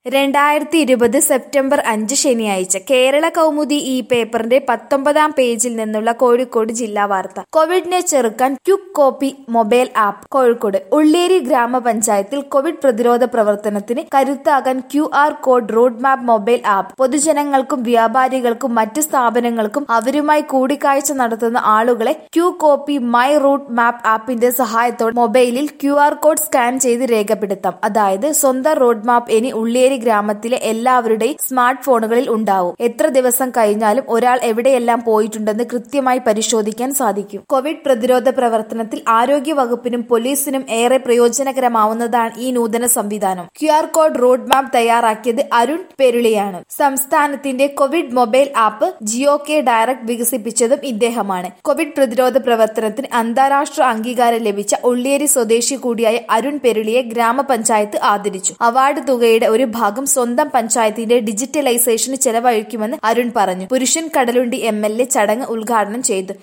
രണ്ടായിരത്തി ഇരുപത് സെപ്റ്റംബർ അഞ്ച് ശനിയാഴ്ച കേരള കൗമുദി ഈ പേപ്പറിന്റെ പത്തൊമ്പതാം പേജിൽ നിന്നുള്ള കോഴിക്കോട് ജില്ലാ വാർത്ത കോവിഡിനെ ചെറുക്കാൻ quick copy mobile app Kozhikode Ulleri ഗ്രാമപഞ്ചായത്തിൽ കോവിഡ് പ്രതിരോധ പ്രവർത്തനത്തിന് കരുത്താകാൻ Q R code road map mobile app പൊതുജനങ്ങൾക്കും വ്യാപാരികൾക്കും മറ്റ് സ്ഥാപനങ്ങൾക്കും അവരുമായി കൂടിക്കാഴ്ച നടത്തുന്ന ആളുകളെ Q copy my route map ആപ്പിന്റെ സഹായത്തോടെ മൊബൈലിൽ ക്യു ആർ കോഡ് സ്കാൻ ചെയ്ത് രേഖപ്പെടുത്താം അതായത് സ്വന്തം റോഡ് മാപ്പ് ഇനി ഉള്ളേരി ഗ്രാമത്തിലെ എല്ലാവരുടെയും സ്മാർട്ട് ഫോണുകളിൽ ഉണ്ടാവും എത്ര ദിവസം കഴിഞ്ഞാലും ഒരാൾ എവിടെയെല്ലാം പോയിട്ടുണ്ടെന്ന് കൃത്യമായി പരിശോധിക്കാൻ സാധിക്കും കോവിഡ് പ്രതിരോധ പ്രവർത്തനത്തിൽ ആരോഗ്യ വകുപ്പിനും പോലീസിനും ഏറെ പ്രയോജനകരമാവുന്നതാണ് ഈ നൂതന സംവിധാനം Q R code road map തയ്യാറാക്കിയത് അരുൺ പെരുളിയാണ് സംസ്ഥാനത്തിന്റെ Covid mobile app G O K direct വികസിപ്പിച്ചതും ഇദ്ദേഹമാണ് കോവിഡ് പ്രതിരോധ പ്രവർത്തനത്തിന് അന്താരാഷ്ട്ര അംഗീകാരം ലഭിച്ച ഉള്ളിയേരി സ്വദേശി കൂടിയായ അരുൺ പെരുളിയെ ഗ്രാമപഞ്ചായത്ത് ആദരിച്ചു അവാർഡ് തുകയുടെ ഒരു ഭാഗം സ്വന്തം പഞ്ചായത്തിന്റെ ഡിജിറ്റലൈസേഷന് ചെലവഴിക്കുമെന്ന് അരുൺ പറഞ്ഞു പുരുഷൻ കടലുണ്ടി എം എൽ എ ചടങ്ങ് ഉദ്ഘാടനം ചെയ്തു